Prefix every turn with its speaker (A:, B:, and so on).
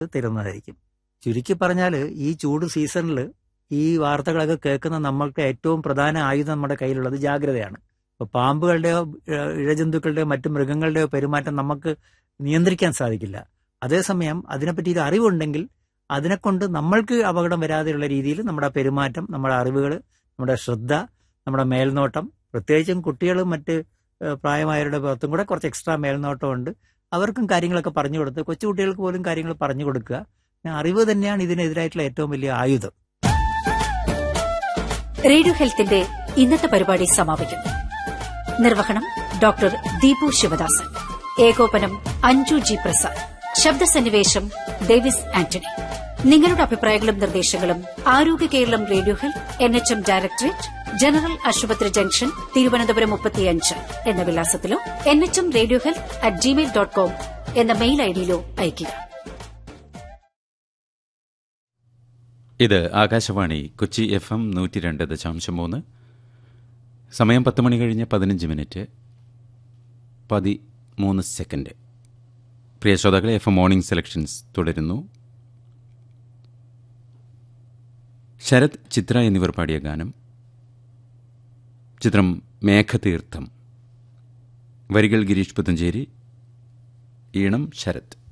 A: തരുന്നതായിരിക്കും ചുരുക്കി പറഞ്ഞാൽ ഈ ചൂട് സീസണിൽ ഈ വാർത്തകളൊക്കെ കേൾക്കുന്ന നമ്മൾക്ക് ഏറ്റവും പ്രധാന ആയുധം നമ്മുടെ കയ്യിലുള്ളത് ജാഗ്രതയാണ് ഇപ്പൊ പാമ്പുകളുടെയോ ഏഹ്, ഇഴജന്തുക്കളുടെയോ മറ്റു മൃഗങ്ങളുടെയോ പെരുമാറ്റം നമുക്ക് നിയന്ത്രിക്കാൻ സാധിക്കില്ല അതേസമയം അതിനെപ്പറ്റി ഒരു അറിവുണ്ടെങ്കിൽ അതിനെക്കൊണ്ട് നമ്മൾക്ക് അപകടം വരാതെയുള്ള രീതിയിൽ നമ്മുടെ പെരുമാറ്റം നമ്മുടെ അറിവുകൾ നമ്മുടെ ശ്രദ്ധ നമ്മുടെ മേൽനോട്ടം പ്രത്യേകിച്ചും കുട്ടികളും മറ്റ് ഏഹ്, പ്രായമായവരുടെ ഭാഗത്തും കൂടെ കുറച്ച് എക്സ്ട്രാ മേൽനോട്ടമുണ്ട് അവർക്കും കാര്യങ്ങളൊക്കെ പറഞ്ഞു കൊടുത്ത് കൊച്ചുകുട്ടികൾക്ക് പോലും കാര്യങ്ങൾ പറഞ്ഞു കൊടുക്കുക പിന്നെ അറിവ് തന്നെയാണ് ഇതിനെതിരായിട്ടുള്ള ഏറ്റവും വലിയ ആയുധം
B: റേഡിയോ ഹെൽത്തിന്റെ ഇന്നത്തെ പരിപാടി സമാപിക്കുന്നു നിർവഹണം ഡോക്ടർ ദീപു ശിവദാസൻ ഏകോപനം അഞ്ജു ജി പ്രസാദ് ശബ്ദസന്നിവേശം ഡേവിസ് ആന്റണി നിങ്ങളുടെ അഭിപ്രായങ്ങളും നിർദ്ദേശങ്ങളും Arogya Keralam radio health N H M directorate general ആശുപത്രി ജംഗ്ഷൻ തിരുവനന്തപുരം മുപ്പത്തിയഞ്ച് എന്ന വിലാസത്തിലോ N H M radio health at Gmail dot com എന്ന മെയിൽ ഐഡിയിലോ അയയ്ക്കുക
C: ഇത് ആകാശവാണി കൊച്ചി എഫ് എം നൂറ്റി രണ്ട് ദശാംശം മൂന്ന് സമയം പത്ത് മണി കഴിഞ്ഞ് പതിനഞ്ച് മിനിറ്റ് പതിമൂന്ന് സെക്കൻഡ് പ്രിയ ശ്രോതാക്കളെ എഫ് എം മോർണിംഗ് സെലക്ഷൻസ് തുടരുന്നു ശരത് ചിത്ര എന്നിവർ പാടിയ ഗാനം ചിത്രം മേഘതീർത്ഥം വരികൾ ഗിരീഷ് പുത്തഞ്ചേരി ഈണം ശരത്